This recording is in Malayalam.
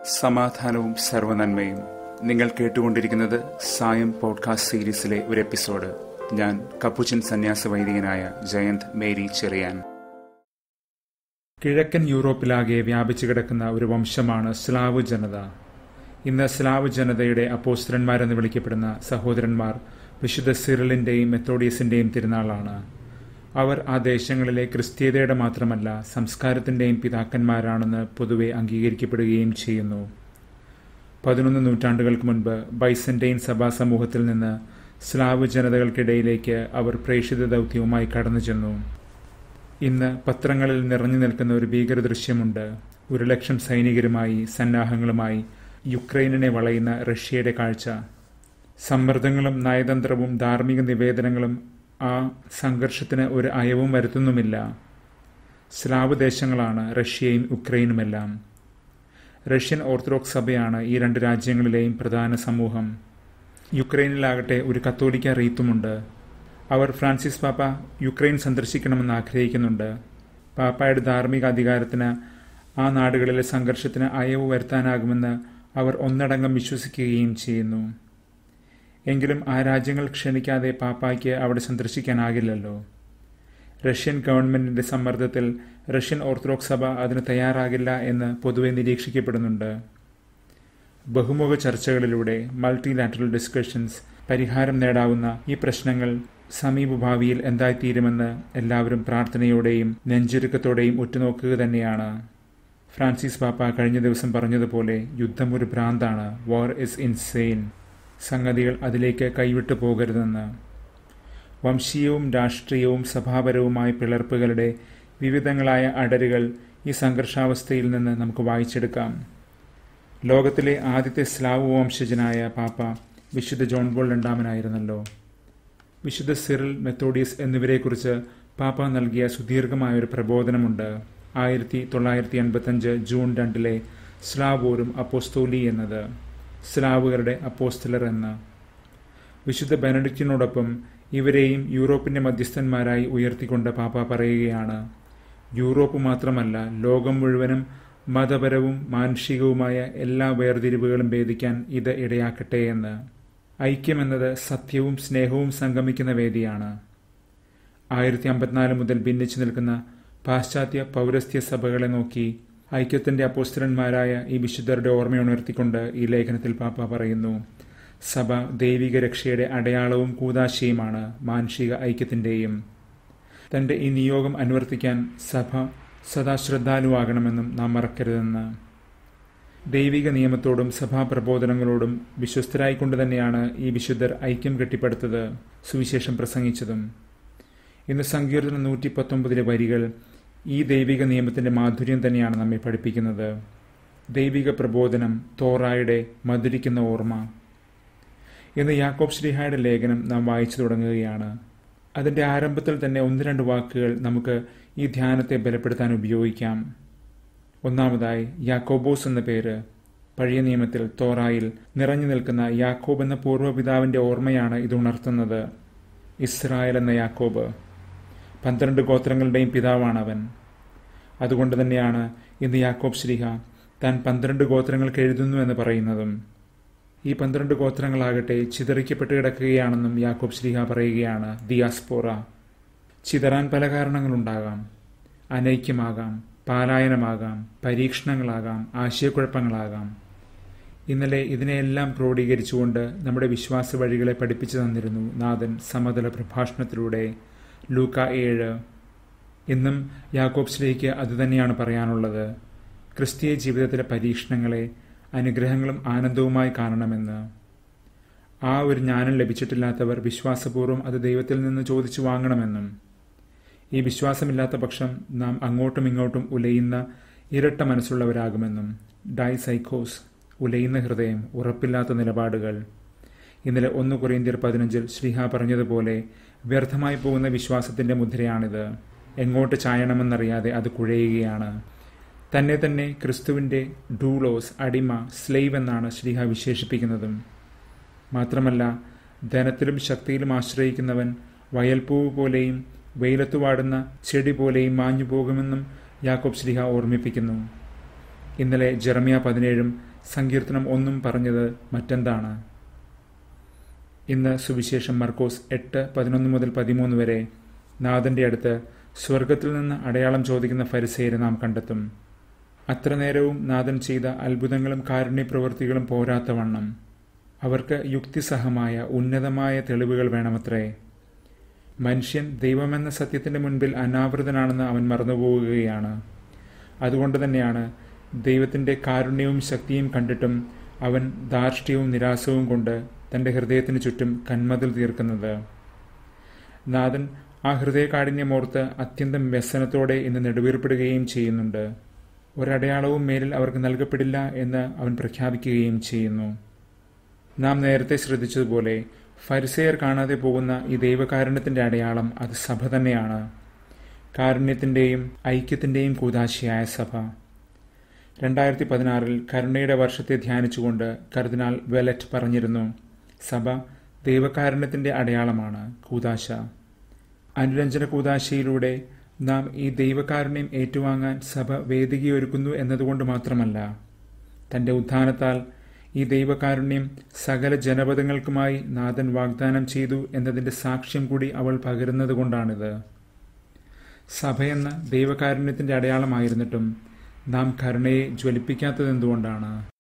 സമാധാനവും സർവനന്മയും നിങ്ങൾ കേട്ടുകൊണ്ടിരിക്കുന്നത് സായം പോഡ്കാസ്റ്റ് സീരീസിലെ ഒരു എപ്പിസോഡ് ഞാൻ കപ്പുച്ചൻ സന്യാസ വൈദികനായ ജയന്ത് മേരി ചെറിയാൻ കിഴക്കൻ യൂറോപ്പിലാകെ വ്യാപിച്ചു കിടക്കുന്ന ഒരു വംശമാണ് സ്ലാവ് ജനത ഇന്ന് സ്ലാവ് ജനതയുടെ അപ്പോസ്തരന്മാരെന്ന് വിളിക്കപ്പെടുന്ന സഹോദരന്മാർ വിശുദ്ധ സിറിലിന്റെയും മെത്തോഡിയസിന്റെയും തിരുനാളാണ് അവർ ആ ദേശങ്ങളിലെ ക്രിസ്തീയതയുടെ മാത്രമല്ല സംസ്കാരത്തിന്റെയും പിതാക്കന്മാരാണെന്ന് പൊതുവെ അംഗീകരിക്കപ്പെടുകയും ചെയ്യുന്നു പതിനൊന്ന് നൂറ്റാണ്ടുകൾക്ക് മുൻപ് ബൈസന്റൈൻ സഭാ സമൂഹത്തിൽ നിന്ന് സ്ലാവ് ജനതകൾക്കിടയിലേക്ക് അവർ പ്രേക്ഷിത ദൗത്യവുമായി കടന്നു ചെന്നു ഇന്ന് പത്രങ്ങളിൽ നിറഞ്ഞു നിൽക്കുന്ന ഒരു ഭീകര ദൃശ്യമുണ്ട് ഒരു ലക്ഷം സൈനികരുമായി സന്നാഹങ്ങളുമായി യുക്രൈനിനെ വളയുന്ന റഷ്യയുടെ കാഴ്ച സമ്മർദ്ദങ്ങളും നയതന്ത്രവും ധാർമ്മിക നിവേദനങ്ങളും ആ സംഘർഷത്തിന് ഒരു അയവും വരുത്തുന്നുമില്ല സ്ലാവ് ദേശങ്ങളാണ് റഷ്യയും ഉക്രൈനുമെല്ലാം റഷ്യൻ ഓർത്തഡോക്സ് സഭയാണ് ഈ രണ്ട് രാജ്യങ്ങളിലെയും പ്രധാന സമൂഹം യുക്രൈനിലാകട്ടെ ഒരു കത്തോലിക്ക റീത്തുമുണ്ട് അവർ ഫ്രാൻസിസ് പാപ്പ യുക്രൈൻ സന്ദർശിക്കണമെന്ന് ആഗ്രഹിക്കുന്നുണ്ട് പാപ്പായുടെ ധാർമ്മിക അധികാരത്തിന് ആ നാടുകളിലെ സംഘർഷത്തിന് അയവ് വരുത്താനാകുമെന്ന് അവർ ഒന്നടങ്കം വിശ്വസിക്കുകയും ചെയ്യുന്നു എങ്കിലും ആ രാജ്യങ്ങൾ ക്ഷണിക്കാതെ പാപ്പായ്ക്ക് അവിടെ സന്ദർശിക്കാനാകില്ലല്ലോ റഷ്യൻ ഗവൺമെന്റിന്റെ സമ്മർദ്ദത്തിൽ റഷ്യൻ ഓർത്തഡോക്സ് സഭ അതിന് തയ്യാറാകില്ല എന്ന് പൊതുവെ നിരീക്ഷിക്കപ്പെടുന്നുണ്ട് ബഹുമുഖ ചർച്ചകളിലൂടെ മൾട്ടിലാറ്ററൽ ഡിസ്കഷൻസ് പരിഹാരം നേടാവുന്ന ഈ പ്രശ്നങ്ങൾ സമീപഭാവിയിൽ എന്തായിത്തീരുമെന്ന് എല്ലാവരും പ്രാർത്ഥനയോടെയും നെഞ്ചുരുക്കത്തോടെയും ഉറ്റുനോക്കുക തന്നെയാണ് ഫ്രാൻസിസ് പാപ്പ കഴിഞ്ഞ ദിവസം പറഞ്ഞതുപോലെ യുദ്ധം ഒരു ഭ്രാന്താണ് വാർ ഇസ് ഇൻസെയിൻ സംഗതികൾ അതിലേക്ക് കൈവിട്ടു പോകരുതെന്ന് വംശീയവും രാഷ്ട്രീയവും സഭാപരവുമായ പിളർപ്പുകളുടെ വിവിധങ്ങളായ അടരുകൾ ഈ സംഘർഷാവസ്ഥയിൽ നിന്ന് നമുക്ക് വായിച്ചെടുക്കാം ലോകത്തിലെ ആദ്യത്തെ സ്ലാവ് വംശജനായ പാപ്പ വിശുദ്ധ ജോൺ ബോൾ രണ്ടാമനായിരുന്നല്ലോ വിശുദ്ധ സിറിൽ മെത്തോഡിയസ് എന്നിവരെക്കുറിച്ച് പാപ്പ നൽകിയ സുദീർഘമായ ഒരു പ്രബോധനമുണ്ട് ആയിരത്തി തൊള്ളായിരത്തി എൺപത്തഞ്ച് ജൂൺ രണ്ടിലെ സ്ലാവോരും അപ്പോസ്തോലി എന്നത് സ്ലാവുകളുടെ അപ്പോസ്തലർ എന്ന് വിശുദ്ധ ബെനഡിക്റ്റിനോടൊപ്പം ഇവരെയും യൂറോപ്പിന്റെ മധ്യസ്ഥന്മാരായി ഉയർത്തിക്കൊണ്ട് പാപ്പ പറയുകയാണ് യൂറോപ്പ് മാത്രമല്ല ലോകം മുഴുവനും മതപരവും മാനുഷികവുമായ എല്ലാ വേർതിരിവുകളും ഭേദിക്കാൻ ഇത് ഇടയാക്കട്ടെ എന്ന് ഐക്യമെന്നത് സത്യവും സ്നേഹവും സംഗമിക്കുന്ന വേദിയാണ് ആയിരത്തി അമ്പത്തിനാല് മുതൽ ഭിന്നിച്ചു നിൽക്കുന്ന പാശ്ചാത്യ പൗരസ്ത്യ സഭകളെ നോക്കി ഐക്യത്തിന്റെ അപ്പോസ്തരന്മാരായ ഈ വിശുദ്ധരുടെ ഓർമ്മയുണർത്തിക്കൊണ്ട് ഈ ലേഖനത്തിൽ പാപ്പ പറയുന്നു സഭ ദൈവിക രക്ഷയുടെ അടയാളവും കൂതാശയുമാണ് മാനുഷിക ഐക്യത്തിന്റെയും തന്റെ ഈ നിയോഗം അനുവർത്തിക്കാൻ സഭ സദാ ശ്രദ്ധാലുവാകണമെന്നും നാം മറക്കരുതെന്ന് ദൈവിക നിയമത്തോടും സഭാപ്രബോധനങ്ങളോടും വിശ്വസ്തരായിക്കൊണ്ട് തന്നെയാണ് ഈ വിശുദ്ധർ ഐക്യം കെട്ടിപ്പടുത്തത് സുവിശേഷം പ്രസംഗിച്ചതും ഇന്ന് സങ്കീർത്തനം നൂറ്റി പത്തൊമ്പതിലെ വരികൾ ഈ ദൈവിക നിയമത്തിന്റെ മാധുര്യം തന്നെയാണ് നമ്മെ പഠിപ്പിക്കുന്നത് ദൈവിക പ്രബോധനം തോറായുടെ മധുരിക്കുന്ന ഓർമ്മ ഇന്ന് യാക്കോബ് ശ്രീഹായുടെ ലേഖനം നാം വായിച്ചു തുടങ്ങുകയാണ് അതിന്റെ ആരംഭത്തിൽ തന്നെ ഒന്ന് രണ്ട് വാക്കുകൾ നമുക്ക് ഈ ധ്യാനത്തെ ബലപ്പെടുത്താൻ ഉപയോഗിക്കാം ഒന്നാമതായി യാക്കോബോസ് എന്ന പേര് പഴയ നിയമത്തിൽ തോറായിൽ നിറഞ്ഞു നിൽക്കുന്ന യാക്കോബ് എന്ന പൂർവ്വപിതാവിന്റെ ഓർമ്മയാണ് ഇത് ഉണർത്തുന്നത് ഇസ്രായേൽ എന്ന യാക്കോബ് പന്ത്രണ്ട് ഗോത്രങ്ങളുടെയും പിതാവാണ് അവൻ അതുകൊണ്ട് തന്നെയാണ് ഇന്ന് യാക്കോബ് ശ്രീഹ താൻ പന്ത്രണ്ട് ഗോത്രങ്ങൾക്ക് എഴുതുന്നു എന്ന് പറയുന്നതും ഈ പന്ത്രണ്ട് ഗോത്രങ്ങളാകട്ടെ ചിതറിക്കപ്പെട്ട് കിടക്കുകയാണെന്നും യാക്കോബ് ശ്രീഹ പറയുകയാണ് ദിയാസ്പോറ ചിതറാൻ പല കാരണങ്ങളുണ്ടാകാം അനൈക്യമാകാം പാലായനമാകാം പരീക്ഷണങ്ങളാകാം ആശയക്കുഴപ്പങ്ങളാകാം ഇന്നലെ ഇതിനെയെല്ലാം ക്രോഡീകരിച്ചുകൊണ്ട് നമ്മുടെ വിശ്വാസ വഴികളെ പഠിപ്പിച്ചു തന്നിരുന്നു നാഥൻ സമതല പ്രഭാഷണത്തിലൂടെ ലൂക്ക ഏഴ് ഇന്നും യാക്കോബ് ശ്രീക്ക് അതുതന്നെയാണ് പറയാനുള്ളത് ക്രിസ്തീയ ജീവിതത്തിലെ പരീക്ഷണങ്ങളെ അനുഗ്രഹങ്ങളും ആനന്ദവുമായി കാണണമെന്ന് ആ ഒരു ജ്ഞാനം ലഭിച്ചിട്ടില്ലാത്തവർ വിശ്വാസപൂർവ്വം അത് ദൈവത്തിൽ നിന്ന് ചോദിച്ചു വാങ്ങണമെന്നും ഈ വിശ്വാസമില്ലാത്ത പക്ഷം നാം അങ്ങോട്ടും ഇങ്ങോട്ടും ഉലയുന്ന ഇരട്ട മനസ്സുള്ളവരാകുമെന്നും ഡൈ സൈക്കോസ് ഉലയുന്ന ഹൃദയം ഉറപ്പില്ലാത്ത നിലപാടുകൾ ഇന്നലെ ഒന്ന് കൊറിയന്ത്യർ പതിനഞ്ചിൽ ശ്രീഹ പറഞ്ഞതുപോലെ വ്യർത്ഥമായി പോകുന്ന വിശ്വാസത്തിന്റെ മുദ്രയാണിത് എങ്ങോട്ട് ചായണമെന്നറിയാതെ അത് കുഴയുകയാണ് തന്നെ തന്നെ ക്രിസ്തുവിന്റെ ഡൂളോസ് അടിമ സ്ലൈവ് എന്നാണ് ശ്രീഹ വിശേഷിപ്പിക്കുന്നതും മാത്രമല്ല ധനത്തിലും ശക്തിയിലും ആശ്രയിക്കുന്നവൻ വയൽപ്പൂവ് പോലെയും വെയിലത്തു വാടുന്ന ചെടി പോലെയും മാഞ്ഞു പോകുമെന്നും യാക്കോബ് ശ്രീഹ ഓർമ്മിപ്പിക്കുന്നു ഇന്നലെ ജെറമിയ പതിനേഴും സങ്കീർത്തനം ഒന്നും പറഞ്ഞത് മറ്റെന്താണ് ഇന്ന് സുവിശേഷം മർക്കോസ് എട്ട് പതിനൊന്ന് മുതൽ പതിമൂന്ന് വരെ നാഥന്റെ അടുത്ത് സ്വർഗത്തിൽ നിന്ന് അടയാളം ചോദിക്കുന്ന ഫരിസേരെ നാം കണ്ടെത്തും അത്ര നേരവും നാഥൻ ചെയ്ത അത്ഭുതങ്ങളും കാരുണ്യപ്രവൃത്തികളും പോരാത്തവണ്ണം അവർക്ക് യുക്തിസഹമായ ഉന്നതമായ തെളിവുകൾ വേണമത്രേ മനുഷ്യൻ ദൈവമെന്ന സത്യത്തിന്റെ മുൻപിൽ അനാവൃതനാണെന്ന് അവൻ മറന്നുപോവുകയാണ് അതുകൊണ്ട് തന്നെയാണ് ദൈവത്തിന്റെ കാരുണ്യവും ശക്തിയും കണ്ടിട്ടും അവൻ ധാർഷ്ട്യവും നിരാശവും കൊണ്ട് തന്റെ ഹൃദയത്തിന് ചുറ്റും കന്മതിൽ തീർക്കുന്നത് നാഥൻ ആ ഹൃദയകാഠിന്യമോർത്ത് അത്യന്തം വ്യസനത്തോടെ ഇന്ന് നെടുവീർപ്പെടുകയും ചെയ്യുന്നുണ്ട് ഒരടയാളവും മേലിൽ അവർക്ക് നൽകപ്പെടില്ല എന്ന് അവൻ പ്രഖ്യാപിക്കുകയും ചെയ്യുന്നു നാം നേരത്തെ ശ്രദ്ധിച്ചതുപോലെ ഫരിസെയർ കാണാതെ പോകുന്ന ഈ ദൈവകാരുണ്യത്തിന്റെ അടയാളം അത് സഭ തന്നെയാണ് കാരുണ്യത്തിന്റെയും ഐക്യത്തിന്റെയും കൂതാശിയായ സഭ രണ്ടായിരത്തി പതിനാറിൽ കരുണയുടെ വർഷത്തെ ധ്യാനിച്ചുകൊണ്ട് കർദിനാൾ വെലറ്റ് പറഞ്ഞിരുന്നു സഭ ദൈവകാരുണ്യത്തിന്റെ അടയാളമാണ് കൂതാശ അനുരഞ്ജന കൂതാശയിലൂടെ നാം ഈ ദൈവകാരുണ്യം ഏറ്റുവാങ്ങാൻ സഭ വേദികയൊരുക്കുന്നു എന്നതുകൊണ്ട് മാത്രമല്ല തന്റെ ഉത്ഥാനത്താൽ ഈ ദൈവകാരുണ്യം സകല ജനപദങ്ങൾക്കുമായി നാഥൻ വാഗ്ദാനം ചെയ്തു എന്നതിന്റെ സാക്ഷ്യം കൂടി അവൾ പകരുന്നത് കൊണ്ടാണിത് സഭയെന്ന ദൈവകാരുണ്യത്തിന്റെ അടയാളമായിരുന്നിട്ടും നാം കരുണയെ ജ്വലിപ്പിക്കാത്തത് എന്തുകൊണ്ടാണ്